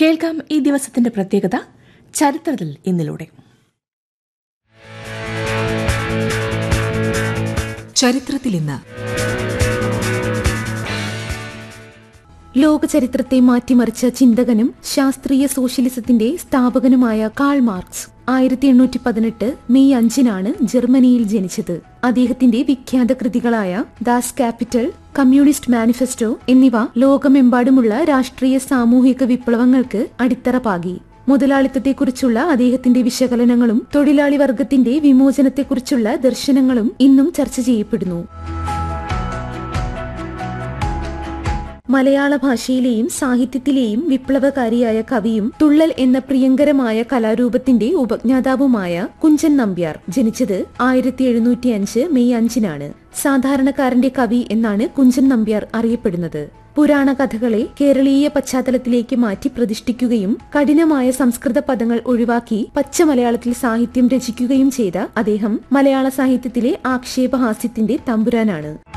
കേൾക്കാം ഈ ദിവസത്തിന്റെ പ്രത്യേകത ചരിത്രത്തിൽ ഇന്നിലൂടെ ചരിത്രത്തിൽ ഇന്ന് ലോക ചരിത്രത്തെ മാറ്റിമറിച്ച ചിന്തകനും ശാസ്ത്രീയ സോഷ്യലിസത്തിന്റെ സ്ഥാപകനുമായ കാൾ മാർക്സ് ആയിരത്തി എണ്ണൂറ്റി പതിനെട്ട് മെയ് അഞ്ചിനാണ് ജർമ്മനിയിൽ ജനിച്ചത് അദ്ദേഹത്തിന്റെ വിഖ്യാത കൃതികളായ ദാസ് ക്യാപിറ്റൽ കമ്മ്യൂണിസ്റ്റ് മാനിഫെസ്റ്റോ എന്നിവ ലോകമെമ്പാടുമുള്ള രാഷ്ട്രീയ സാമൂഹിക വിപ്ലവങ്ങൾക്ക് അടിത്തറ പാകി മുതലാളിത്തത്തെക്കുറിച്ചുള്ള അദ്ദേഹത്തിന്റെ വിശകലനങ്ങളും തൊഴിലാളി വർഗത്തിന്റെ വിമോചനത്തെക്കുറിച്ചുള്ള ദർശനങ്ങളും ഇന്നും ചർച്ച ചെയ്യപ്പെടുന്നു മലയാള ഭാഷയിലെയും സാഹിത്യത്തിലെയും വിപ്ലവകാരിയായ കവിയും തുള്ളൽ എന്ന പ്രിയങ്കരമായ കലാരൂപത്തിന്റെ ഉപജ്ഞാതാവുമായ കുഞ്ചൻ നമ്പ്യാർ ജനിച്ചത് ആയിരത്തി എഴുന്നൂറ്റി അഞ്ച് മെയ് അഞ്ചിനാണ് സാധാരണക്കാരന്റെ കവി എന്നാണ് കുഞ്ചൻ നമ്പ്യാർ അറിയപ്പെടുന്നത് പുരാണ കഥകളെ കേരളീയ പശ്ചാത്തലത്തിലേക്ക് മാറ്റി പ്രതിഷ്ഠിക്കുകയും കഠിനമായ സംസ്കൃത പദങ്ങൾ ഒഴിവാക്കി പച്ച മലയാളത്തിൽ സാഹിത്യം രചിക്കുകയും ചെയ്ത അദ്ദേഹം മലയാള സാഹിത്യത്തിലെ ആക്ഷേപഹാസ്യത്തിന്റെ തമ്പുരാനാണ്